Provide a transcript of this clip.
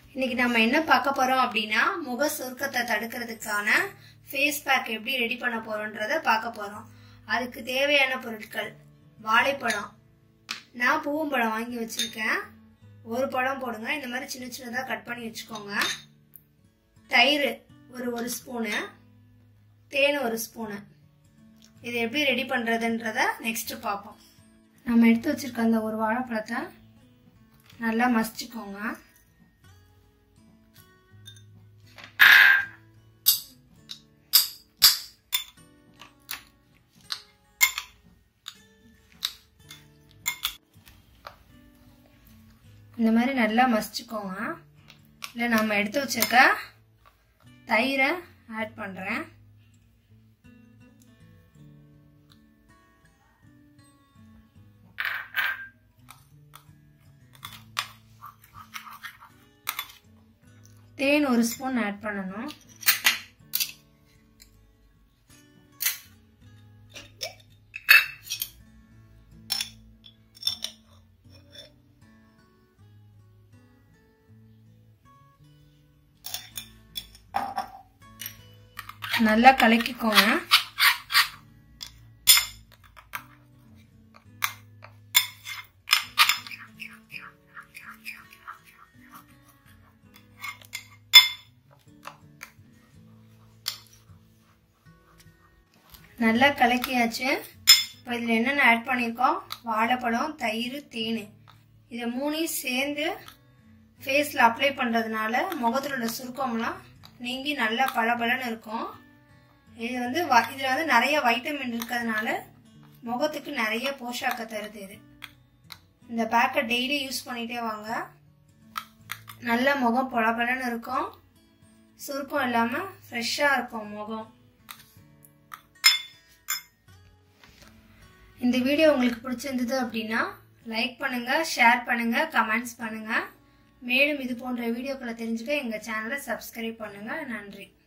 இன்னைக்கு நம்ம என்ன பார்க்க போறோம் அப்படின்னா முக சுருக்கத்தை தடுக்கிறதுக்கான ஃபேஸ் பேக் எப்படி ரெடி பண்ண போறோன்றத பார்க்க போறோம் அதுக்கு தேவையான பொருட்கள் வாழைப்பழம் நான் பூவம்பழம் வாங்கி வச்சிருக்கேன் ஒரு பழம் போடுங்க இந்த மாதிரி சின்ன சின்னதாக கட் பண்ணி வச்சுக்கோங்க தயிர் ஒரு ஒரு ஸ்பூனு தேன் ஒரு ஸ்பூனு இது எப்படி ரெடி பண்ணுறதுன்றத நெக்ஸ்ட் பார்ப்போம் நம்ம எடுத்து வச்சிருக்க அந்த ஒரு வாழைப்பழத்தை நல்லா மசிச்சுக்கோங்க இந்த மாதிரி நல்லா மசிச்சுக்கோங்க இல்லை நம்ம எடுத்து வச்சிருக்க தயிரை ஆட் பண்ணுறேன் தேன் ஒரு ஸ்பூன் ஆட் பண்ணணும் நல்லா கலக்கிக்கோங்க நல்லா கலக்கியாச்சு இப்போ இதில் என்னென்ன ஆட் பண்ணியிருக்கோம் வாழைப்பழம் தயிர் தேன் இதை மூணையும் சேர்ந்து ஃபேஸில் அப்ளை பண்ணுறதுனால முகத்தில் உள்ள சுருக்கம்லாம் நீங்கி நல்லா பளபளன்னு இருக்கும் இது வந்து இதில் வந்து நிறைய வைட்டமின் இருக்கிறதுனால முகத்துக்கு நிறைய போஷாக்க தருது இது இந்த பேக்கை டெய்லி யூஸ் பண்ணிகிட்டே வாங்க நல்ல முகம் பளபளன்னு இருக்கும் சுருக்கம் இல்லாமல் ஃப்ரெஷ்ஷாக இருக்கும் முகம் இந்த வீடியோ உங்களுக்கு பிடிச்சிருந்தது அப்படின்னா லைக் பண்ணுங்க ஷேர் பண்ணுங்க கமெண்ட்ஸ் பண்ணுங்க மேலும் இது போன்ற வீடியோக்களை தெரிஞ்சுக்க எங்கள் சேனலை சப்ஸ்கிரைப் பண்ணுங்க நன்றி